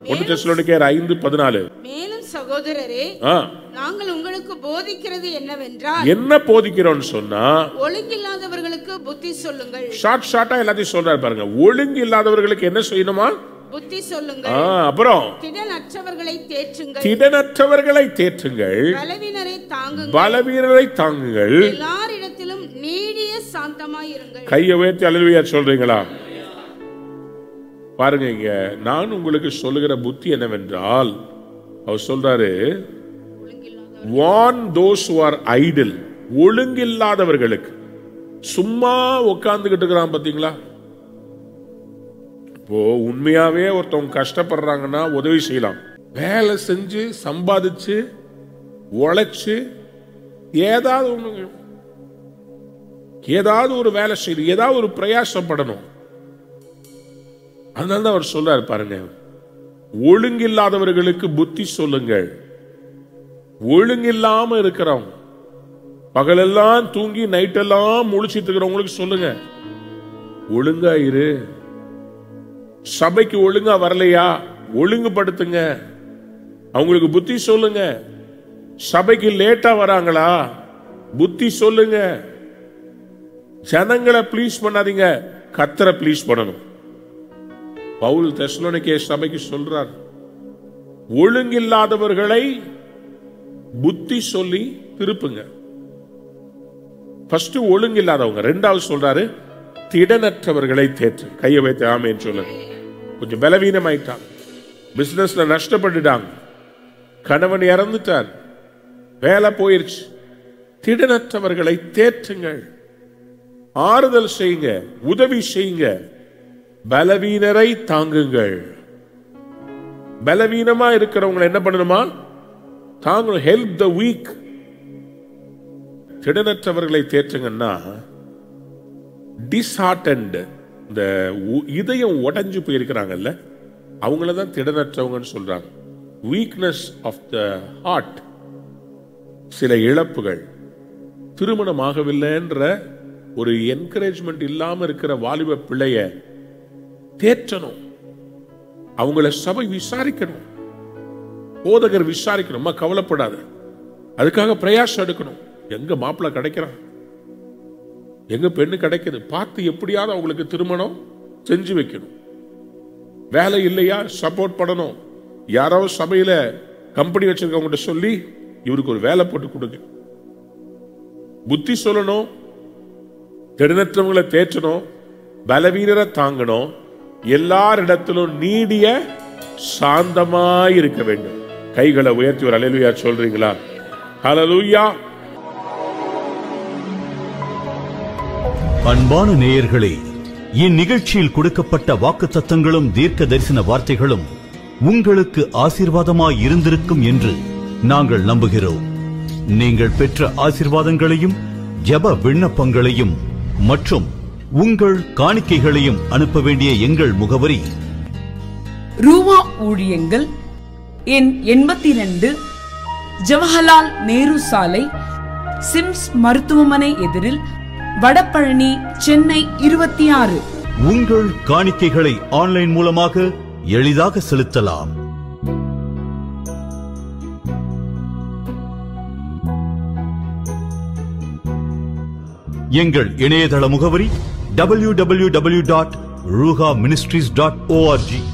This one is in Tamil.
ஒன்று தெசலோனிக்கேயர் ஐந்து பதினாலு மேலும் சகோதரரே ஆ நாங்கள் உங்களுக்கு போதிக்கிறது என்னவென்றால் என்ன போதிக்கிறோம்னு சொன்னா ஒழுங்கில்லாதவர்களுக்கு புத்தி சொல்லுங்கள் ஷார்ட் ஷார்ட்டா எல்லாத்தையும் சொல்றாரு பாருங்க ஒழுங்கு இல்லாதவர்களுக்கு என்ன செய்யணுமா புத்தி ஆ, சொல்லுங்கள் அப்புறம் திடனற்றவர்களை தேற்றுங்கள் திடனற்றவர்களை தேற்றுங்கள் பலவினரை தாங்குங்கள் பலவீனரை தாங்குங்கள் எல்லாரிடத்திலும் நீடிய சாந்தமாயிருங்கள் கையை உயர்த்தி அலுவலியா சொல்றீங்களா பாருங்க இங்க நான் உங்களுக்கு சொல்லுகிற புத்தி என்னவென்றால் அவர் சொல்றாரு வான் தோஸ் ஆர் ஐடில் ஒழுங்கில்லாதவர்களுக்கு சும்மா உட்கார்ந்துகிட்டு இருக்கிறான் பாத்தீங்களா இப்போ உண்மையாவே ஒருத்தவங்க கஷ்டப்படுறாங்கன்னா உதவி செய்யலாம் வேலை செஞ்சு சம்பாதிச்சு உழைச்சு ஏதாவது ஒண்ணு ஏதாவது ஒரு வேலை செய்யணும் ஏதாவது ஒரு பிரயாசப்படணும் அதனால தான் அவர் சொல்றாரு பாருங்க ஒழுங்கில்லாதவர்களுக்கு புத்தி சொல்லுங்கள் ஒழுங்கில்லாம இருக்கிறவங்க பகலெல்லாம் தூங்கி நைட்டெல்லாம் முழிச்சிட்டு இருக்கிறவங்களுக்கு சொல்லுங்க ஒழுங்கா இரு சபைக்கு ஒழுங்கா வரலையா ஒழுங்குபடுத்துங்க அவங்களுக்கு புத்தி சொல்லுங்க சபைக்கு லேட்டா வராங்களா புத்தி சொல்லுங்க ஜனங்களை ப்ளீஸ் பண்ணாதீங்க கத்தரை ப்ளீஸ் பண்ணணும் பவுல் தெசலோனிக்கே சபைக்கு சொல்றார் ஒழுங்கில்லாதவர்களை புத்தி சொல்லி திருப்புங்க ஃபர்ஸ்ட் ஒழுங்கில்லாதவங்க ரெண்டாவது சொல்றாரு திடனற்றவர்களை தேற்று கையை வைத்து ஆமேன்னு சொல்லுங்க கொஞ்சம் பலவீனமாயிட்டாங்க பிசினஸ்ல நஷ்டப்பட்டுட்டாங்க கணவன் இறந்துட்டார் வேலை போயிருச்சு திடனற்றவர்களை தேற்றுங்கள் ஆறுதல் செய்யுங்க உதவி செய்யுங்க பலவீனரை தாங்குங்கள் பலவீனமா இருக்கிறவங்களை என்ன பண்ணணுமா தாங்கணும் ஹெல்ப் த வீக் திடனற்றவர்களை தேற்றுங்கன்னா டிஸ்ஹார்டன்ட் இந்த உ- இதயம் உடைஞ்சு போயிருக்கிறாங்கல்ல அவங்கள தான் திடனற்றவங்கன்னு சொல்றாங்க வீக்னஸ் ஆஃப் த ஹார்ட் சில இழப்புகள் திருமணம் ஆகவில்லைன்ற ஒரு என்கரேஜ்மெண்ட் இல்லாம இருக்கிற வாலிப பிள்ளைய தேற்றணும் அவங்கள சபை விசாரிக்கணும் போதகர் விசாரிக்கணும் அம்மா கவலைப்படாத அதுக்காக பிரயாசம் எடுக்கணும் எங்க மாப்பிள்ளை கிடைக்கிறான் எங்க பெண்ணு கிடைக்குது பார்த்து எப்படியாவது அவங்களுக்கு திருமணம் செஞ்சு வைக்கணும் வேலை இல்லையா சப்போர்ட் பண்ணணும் யாராவது சபையில கம்பெனி வச்சிருக்கவங்ககிட்ட சொல்லி இவருக்கு ஒரு வேலை போட்டு கொடுங்க புத்தி சொல்லணும் திடனற்றவங்களை தேற்றணும் பலவீனரை தாங்கணும் எல்லாரிடத்திலும் நீடிய சாந்தமாய் இருக்க வேண்டும் கைகளை உயர்த்தி ஒரு அலையிலுயா சொல்றீங்களா ஹalleluya அன்பான நேயர்களே இந்நிகழ்ச்சியில் கொடுக்கப்பட்ட வாக்குத்தத்தங்களும் தீர்க்க தரிசன வார்த்தைகளும் உங்களுக்கு ஆசீர்வாதமாய் இருந்திருக்கும் என்று நாங்கள் நம்புகிறோம் நீங்கள் பெற்ற ஆசீர்வாதங்களையும் ஜெப விண்ணப்பங்களையும் மற்றும் உங்கள் காணிக்கைகளையும் அனுப்ப வேண்டிய எங்கள் முகவரி ரூவா ஊழியங்கள் எண் எண்பத்தி ரெண்டு ஜவஹர்லால் நேரு சாலை சிம்ஸ் மருத்துவமனை எதிரில் வடபழனி சென்னை இருபத்தி ஆறு உங்கள் காணிக்கைகளை ஆன்லைன் மூலமாக எளிதாக செலுத்தலாம் எங்கள் இணையதள முகவரி www.ruhaministries.org